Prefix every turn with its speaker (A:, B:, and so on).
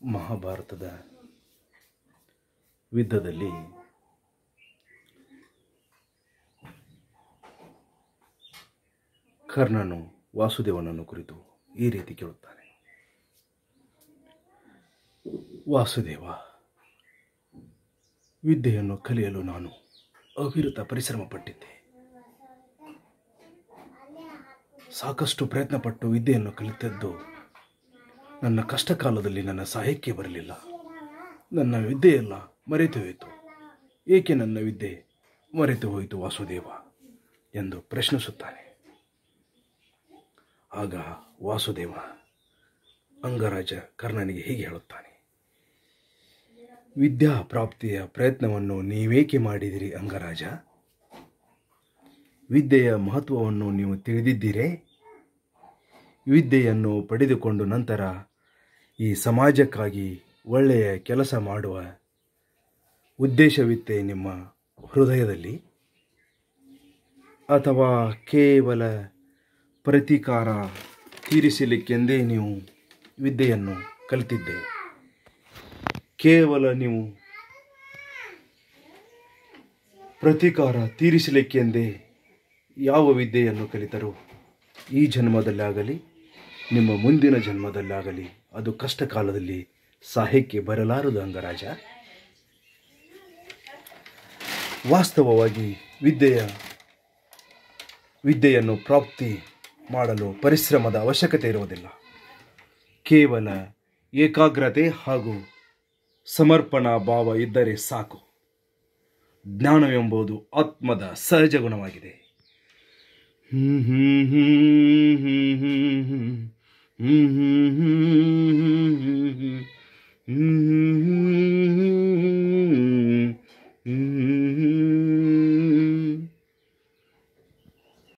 A: ಮಹಾಭಾರತದ ಯುದ್ಧದಲ್ಲಿ ಕರ್ಣನು ವಾಸುದೇವನನ್ನು ಕುರಿತು ಈ ರೀತಿ ಕೇಳುತ್ತಾನೆ ವಾಸುದೇವ ವಿದ್ಯೆಯನ್ನು ಕಲಿಯಲು ನಾನು ಅವಿರತ ಪರಿಶ್ರಮ ಪಟ್ಟಿದ್ದೆ ಸಾಕಷ್ಟು ಪ್ರಯತ್ನಪಟ್ಟು ವಿದ್ಯೆಯನ್ನು ಕಲಿತದ್ದು ನನ್ನ ಕಷ್ಟ ಕಾಲದಲ್ಲಿ ನನ್ನ ಸಹಾಯಕ್ಕೆ ಬರಲಿಲ್ಲ ನನ್ನ ವಿದ್ಯೆಯೆಲ್ಲ ಮರೆತು ಹೋಯಿತು ಏಕೆ ನನ್ನ ವಿದ್ಯೆ ಮರೆತು ಹೋಯಿತು ವಾಸುದೇವ ಎಂದು ಪ್ರಶ್ನಿಸುತ್ತಾನೆ ಆಗ ವಾಸುದೇವ ಅಂಗರಾಜ ಕರ್ಣನಿಗೆ ಹೀಗೆ ಹೇಳುತ್ತಾನೆ ವಿದ್ಯಾ ಪ್ರಾಪ್ತಿಯ ಪ್ರಯತ್ನವನ್ನು ನೀವೇಕೆ ಮಾಡಿದಿರಿ ಅಂಗರಾಜ ವಿದ್ಯೆಯ ಮಹತ್ವವನ್ನು ನೀವು ತಿಳಿದಿದ್ದೀರೇ ವಿದ್ಯೆಯನ್ನು ಪಡೆದುಕೊಂಡು ನಂತರ ಈ ಸಮಾಜಕ್ಕಾಗಿ ಒಳ್ಳೆಯ ಕೆಲಸ ಮಾಡುವ ಉದ್ದೇಶವಿತ್ತೆ ನಿಮ್ಮ ಹೃದಯದಲ್ಲಿ ಅಥವಾ ಕೇವಲ ಪ್ರತೀಕಾರ ತೀರಿಸಲಿಕ್ಕೆಂದೇ ನೀವು ವಿದ್ಯೆಯನ್ನು ಕಲಿತಿದ್ದೆ ಕೇವಲ ನೀವು ಪ್ರತೀಕಾರ ತೀರಿಸಲಿಕ್ಕೆಂದೇ ಯಾವ ವಿದ್ಯೆಯನ್ನು ಕಲಿತರೂ ಈ ಜನ್ಮದಲ್ಲಾಗಲಿ ನಿಮ್ಮ ಮುಂದಿನ ಜನ್ಮದಲ್ಲಾಗಲಿ ಅದು ಕಷ್ಟ ಕಾಲದಲ್ಲಿ ಸಹಾಯಕ್ಕೆ ಬರಲಾರದು ಅಂಗರಾಜ ವಾಸ್ತವವಾಗಿ ವಿದ್ಯೆಯ ವಿದ್ಯೆಯನ್ನು ಪ್ರಾಪ್ತಿ ಮಾಡಲು ಪರಿಶ್ರಮದ ಅವಶ್ಯಕತೆ ಇರುವುದಿಲ್ಲ ಕೇವಲ ಏಕಾಗ್ರತೆ ಹಾಗೂ ಸಮರ್ಪಣಾ ಭಾವ ಇದ್ದರೆ ಸಾಕು ಜ್ಞಾನವೆಂಬುದು ಆತ್ಮದ ಸಹಜ ಗುಣವಾಗಿದೆ ಹ್ಮ್ ಹ್ಮ್ ಹ್ಮ್ ಹ್ಮ್ ಹ್ಮ್ ಹ್ಮ್ ಹ್ಮ್ ಹ್ಮ್ ಹ್ಮ್ ಹ್ಮ್ ಹ್ಮ್ ಹ್ಮ್